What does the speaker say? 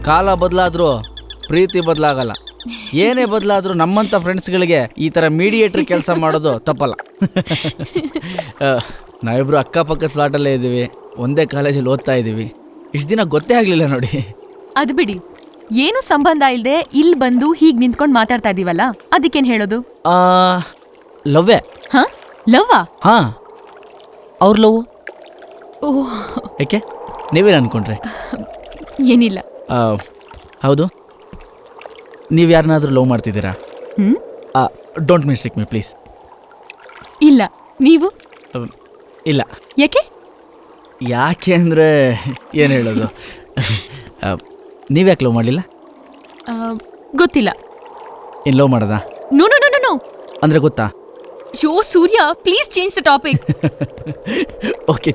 ಕಾಲ ಬದಲಾದ್ರೂ ಪ್ರೀತಿ ಬದಲಾಗಲ್ಲ ಏನೇ ಬದಲಾದ್ರೂ ನಮ್ಮಂಥ ಫ್ರೆಂಡ್ಸ್ಗಳಿಗೆ ಈ ಥರ ಮೀಡಿಯೇಟ್ರ್ ಕೆಲಸ ಮಾಡೋದು ತಪ್ಪಲ್ಲ ಆ, ನಾವಿಬ್ರು ಅಕ್ಕಪಕ್ಕ ಫ್ಲಾಟಲ್ಲೇ ಇದ್ದೀವಿ ಒಂದೇ ಕಾಲೇಜಲ್ಲಿ ಓದ್ತಾ ಇದ್ದೀವಿ ಇಷ್ಟು ದಿನ ಗೊತ್ತೇ ಆಗಲಿಲ್ಲ ನೋಡಿ ಅದ್ ಬಿಡಿ ಏನು ಸಂಬಂಧ ಇಲ್ದೆ ಇಲ್ಲಿ ಬಂದು ಹೀಗ್ ನಿಂತ್ಕೊಂಡ್ ಮಾತಾಡ್ತಾ ಇದೀವಲ್ಲ ಅದಕ್ಕೇನ್ ಹೇಳೋದು ಲವ್ವೇ ಹ ಲವ್ವಾ ಹಾಂ ಅವ್ರ ಲವ್ ಓಹ್ ಯಾಕೆ ನೀವೇನು ಅನ್ಕೊಂಡ್ರೆ ಏನಿಲ್ಲ ಆ, ಹೌದು ನೀವು ಯಾರನ್ನಾದ್ರೂ ಲವ್ ಮಾಡ್ತಿದ್ದೀರಾ hmm don't mistake me please ಇಲ್ಲ ನೀವು ಇಲ್ಲ ಯಾಕೆ ಯಾಕೆ ಅಂದರೆ ಏನು ಹೇಳೋದು ನೀವ್ಯಾಕೆ ಲವ್ ಮಾಡಲಿಲ್ಲ ಆ, ಗೊತ್ತಿಲ್ಲ ಏನು ಲವ್ ಮಾಡೋದಾ no no no no no ಅಂದರೆ ಗೊತ್ತಾ ಯೋ Surya please change the topic okay